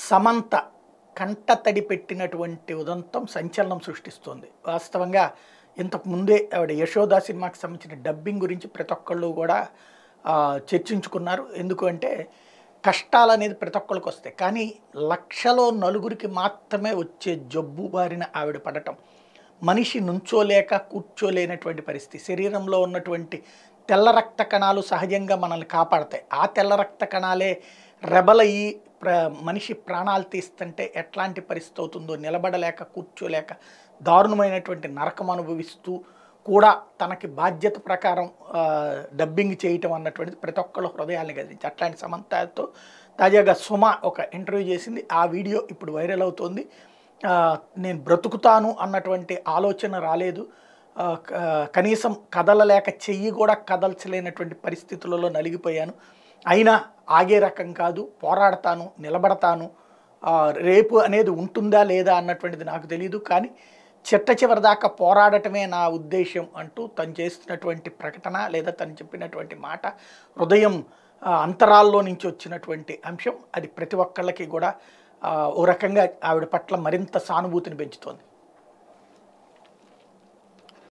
సమంత కంటతడి పెట్టినటువంటి ఉదంతం సంచలనం సృష్టిస్తోంది వాస్తవంగా ఇంతకు ముందే ఆవిడ యశోద సినిమాకి సంబంధించిన డబ్బింగ్ గురించి ప్రతి ఒక్కళ్ళు కూడా ఆ, చర్చించుకున్నారు ఎందుకు అంటే కష్టాలు అనేది ప్రతి ఒక్కరికి వస్తాయి కానీ లక్షలో నలుగురికి మాత్రమే వచ్చే జబ్బు బారిన ఆవిడ పడటం మనిషి నుంచోలేక కూర్చోలేనటువంటి పరిస్థితి శరీరంలో ఉన్నటువంటి తెల్ల రక్త కణాలు సహజంగా మనల్ని కాపాడతాయి ఆ తెల్ల రక్త కణాలే రెబలయ్యి ప్ర మనిషి ప్రాణాలు తీస్తుంటే ఎట్లాంటి పరిస్థితి అవుతుందో నిలబడలేక కూర్చోలేక దారుణమైనటువంటి నరకం అనుభవిస్తూ కూడా తనకి బాధ్యత ప్రకారం ఆ, డబ్బింగ్ చేయటం అన్నటువంటిది ప్రతి ఒక్కళ్ళ హృదయాన్ని కదిలించి అట్లాంటి సమంతతో తాజాగా సుమ ఒక ఇంటర్వ్యూ చేసింది ఆ వీడియో ఇప్పుడు వైరల్ అవుతోంది ఆ, నేను బ్రతుకుతాను అన్నటువంటి ఆలోచన రాలేదు ఆ, క- కనీసం కదలలేక చెయ్యి కూడా కదల్చలేనటువంటి పరిస్థితులలో నలిగిపోయాను అయినా ఆగే రకం కాదు పోరాడతాను నిలబడతాను ఆ, రేపు అనేది ఉంటుందా లేదా అన్నటువంటిది నాకు తెలియదు కానీ చిట్ట చివరి దాకా పోరాడటమే నా ఉద్దేశం అంటూ తను చేస్తున్నటువంటి ప్రకటన లేదా తను చెప్పినటువంటి మాట హృదయం ఆ, అంతరాల్లో నుంచి వచ్చినటువంటి అంశం అది ప్రతి ఒక్కళ్ళకి కూడా ఆ, ఓ రకంగా ఆవిడ పట్ల మరింత సానుభూతిని పెంచుతోంది